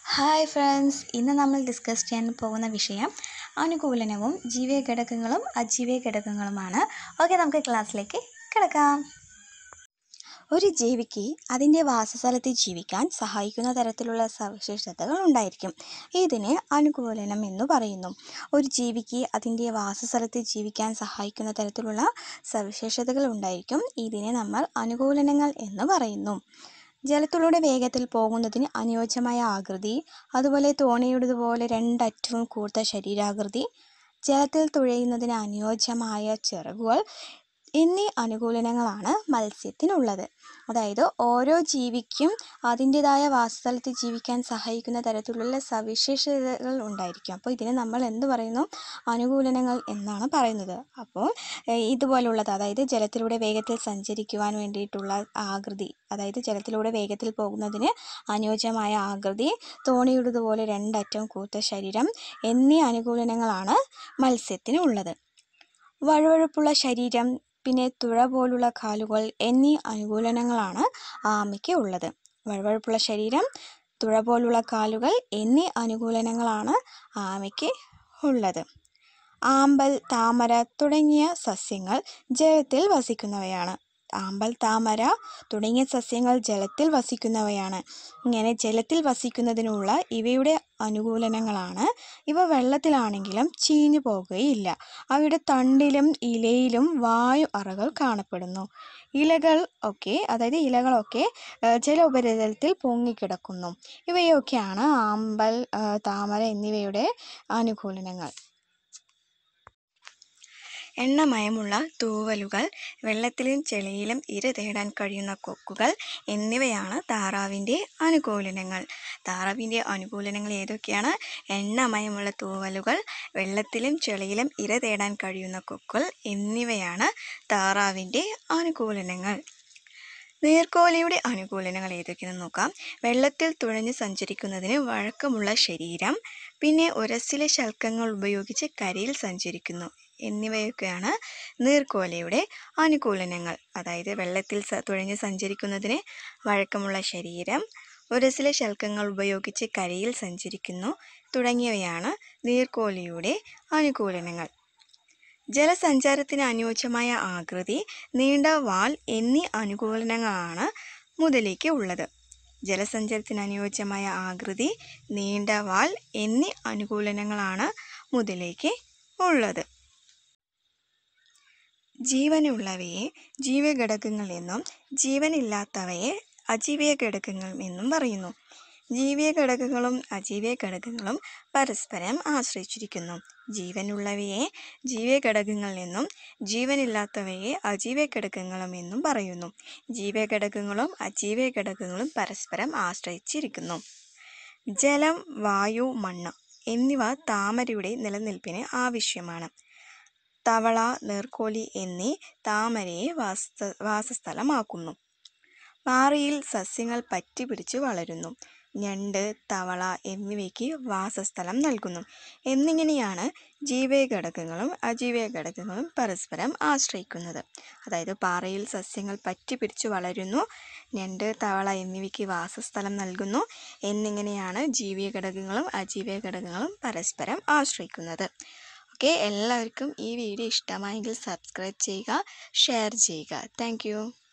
hi friends ഇന്ന് നമ്മൾ discuss ചെയ്യാൻ പോകുന്ന വിഷയം അനുകൂലനവും ജീവീയ ഘടകങ്ങളും അജീവീയ ഘടകങ്ങളുമാണ് ഓക്കെ നമുക്ക് ക്ലാസ്സിലേക്ക് കിടക്കാം ഒരു ജീവിക്ക് അതിൻ്റെ വാസസ്ഥലത്ത് ജീവിക്കാൻ സഹായിക്കുന്ന തരത്തിലുള്ള സവിശേഷതകൾ ഉണ്ടായിരിക്കും ഇതിന് അനുകൂലനം എന്ന് പറയുന്നു ഒരു ജീവിക്ക് അതിൻ്റെ വാസസ്ഥലത്ത് ജീവിക്കാൻ സഹായിക്കുന്ന തരത്തിലുള്ള സവിശേഷതകൾ ഉണ്ടായിരിക്കും ഇതിനെ നമ്മൾ അനുകൂലനങ്ങൾ എന്ന് പറയുന്നു ജലത്തിലൂടെ വേഗത്തിൽ പോകുന്നതിന് അനുയോജ്യമായ ആകൃതി അതുപോലെ തോണിയുടേതുപോലെ രണ്ടറ്റവും കൂർത്ത ശരീരാകൃതി ജലത്തിൽ തുഴയുന്നതിന് അനുയോജ്യമായ ചിറകുകൾ എന്നീ അനുകൂലനങ്ങളാണ് മത്സ്യത്തിനുള്ളത് അതായത് ഓരോ ജീവിക്കും അതിൻ്റെതായ വാസസ്ഥലത്ത് ജീവിക്കാൻ സഹായിക്കുന്ന തരത്തിലുള്ള സവിശേഷതകൾ ഉണ്ടായിരിക്കും അപ്പോൾ ഇതിനെ നമ്മൾ എന്ത് പറയുന്നു അനുകൂലനങ്ങൾ എന്നാണ് പറയുന്നത് അപ്പോൾ ഏഹ് ഇതുപോലുള്ളത് അതായത് ജലത്തിലൂടെ വേഗത്തിൽ സഞ്ചരിക്കുവാൻ വേണ്ടിയിട്ടുള്ള ആകൃതി അതായത് ജലത്തിലൂടെ വേഗത്തിൽ പോകുന്നതിന് അനുയോജ്യമായ ആകൃതി തോണിയുടേതുപോലെ രണ്ടറ്റം കൂത്ത ശരീരം എന്നീ അനുകൂലനങ്ങളാണ് മത്സ്യത്തിന് ഉള്ളത് വഴുവഴുപ്പുള്ള ശരീരം പിന്നെ തുഴ പോലുള്ള കാലുകൾ എന്നീ അനുകൂലനങ്ങളാണ് ആമയ്ക്ക് ഉള്ളത് വഴുവഴുപ്പുള്ള ശരീരം തുഴ പോലുള്ള കാലുകൾ എന്നീ അനുകൂലനങ്ങളാണ് ആമയ്ക്ക് ഉള്ളത് ആമ്പൽ താമര തുടങ്ങിയ സസ്യങ്ങൾ ജലത്തിൽ വസിക്കുന്നവയാണ് ആമ്പൽ താമര തുടങ്ങിയ സസ്യങ്ങൾ ജലത്തിൽ വസിക്കുന്നവയാണ് ഇങ്ങനെ ജലത്തിൽ വസിക്കുന്നതിനുള്ള ഇവയുടെ അനുകൂലനങ്ങളാണ് ഇവ വെള്ളത്തിലാണെങ്കിലും ചീഞ്ഞു പോകുകയില്ല അവയുടെ തണ്ടിലും ഇലയിലും വായു അറകൾ കാണപ്പെടുന്നു ഇലകൾ ഒക്കെ അതായത് ഇലകളൊക്കെ ഏഹ്, ജല ഉപരിതലത്തിൽ പൊങ്ങിക്കിടക്കുന്നു ഇവയൊക്കെയാണ് ആമ്പൽ ഏഹ്, താമര എന്നിവയുടെ അനുകൂലനങ്ങൾ എണ്ണമയമുള്ള തൂവലുകൾ വെള്ളത്തിലും ചെളിയിലും ഇര തേടാൻ കഴിയുന്ന കൊക്കുകൾ എന്നിവയാണ് താറാവിൻ്റെ അനുകൂലനങ്ങൾ താറാവിൻ്റെ അനുകൂലനങ്ങൾ ഏതൊക്കെയാണ് എണ്ണമയമുള്ള തൂവലുകൾ വെള്ളത്തിലും ചെളിയിലും ഇര തേടാൻ കഴിയുന്ന കൊക്കുകൾ എന്നിവയാണ് താറാവിൻ്റെ അനുകൂലനങ്ങൾ നീർക്കോലിയുടെ അനുകൂലനങ്ങൾ ഏതൊക്കെയെന്ന് നോക്കാം വെള്ളത്തിൽ തുഴഞ്ഞ് സഞ്ചരിക്കുന്നതിന് വഴക്കമുള്ള ശരീരം പിന്നെ ഉരസ്സിലെ ശൽക്കങ്ങൾ ഉപയോഗിച്ച് കരയിൽ സഞ്ചരിക്കുന്നു എന്നിവയൊക്കെയാണ് നീർക്കോലയുടെ അനുകൂലനങ്ങൾ അതായത് വെള്ളത്തിൽ സ- തുഴഞ്ഞ് സഞ്ചരിക്കുന്നതിന് വഴക്കമുള്ള ശരീരം ഉരസ്സിലെ ശൽക്കങ്ങൾ ഉപയോഗിച്ച് കരയിൽ സഞ്ചരിക്കുന്നു തുടങ്ങിയവയാണ് നീർക്കോലിയുടെ അനുകൂലനങ്ങൾ ജലസഞ്ചാരത്തിന് അനുയോജ്യമായ ആകൃതി നീണ്ട വാൽ എന്നീ അനുകൂലനങ്ങളാണ് മുതലേക്ക് ഉള്ളത് ജലസഞ്ചാരത്തിന് അനുയോജ്യമായ ആകൃതി നീണ്ട വാൽ എന്നീ അനുകൂലനങ്ങളാണ് മുതലേക്ക് ഉള്ളത് ജീവനുള്ളവയെ ജീവഘടകങ്ങൾ എന്നും ജീവനില്ലാത്തവയെ അജീവീയ ഘടകങ്ങൾ എന്നും പറയുന്നു ജീവീയ ഘടകങ്ങളും അജീവീയ ഘടകങ്ങളും പരസ്പരം ആശ്രയിച്ചിരിക്കുന്നു ജീവനുള്ളവയെ ജീവീയ ഘടകങ്ങൾ എന്നും ജീവനില്ലാത്തവയെ അജീവീയ ഘടകങ്ങളും എന്നും പറയുന്നു ജീവീയ ഘടകങ്ങളും അജീവീയ ഘടകങ്ങളും പരസ്പരം ആശ്രയിച്ചിരിക്കുന്നു ജലം വായു മണ്ണ് എന്നിവ താമരയുടെ നിലനിൽപ്പിന് ആവശ്യമാണ് തവള നീർക്കോലി എന്നീ താമരയെ വാസ വാസസ്ഥലമാക്കുന്നു പാറയിൽ സസ്യങ്ങൾ പറ്റിപ്പിടിച്ച് വളരുന്നു ഞണ്ട് തവള എന്നിവയ്ക്ക് വാസസ്ഥലം നൽകുന്നു എന്നിങ്ങനെയാണ് ജീവീയ ഘടകങ്ങളും അജീവീയ ഘടകങ്ങളും പരസ്പരം ആശ്രയിക്കുന്നത് അതായത് പാറയിൽ സസ്യങ്ങൾ പറ്റിപ്പിടിച്ച് വളരുന്നു ഞണ്ട് തവള എന്നിവയ്ക്ക് വാസസ്ഥലം നൽകുന്നു എന്നിങ്ങനെയാണ് ജീവീയ ഘടകങ്ങളും അജീവീയ ഘടകങ്ങളും പരസ്പരം ആശ്രയിക്കുന്നത് ഓക്കെ എല്ലാവർക്കും ഈ വീഡിയോ ഇഷ്ടമായെങ്കിൽ സബ്സ്ക്രൈബ് ചെയ്യുക ഷെയർ ചെയ്യുക താങ്ക്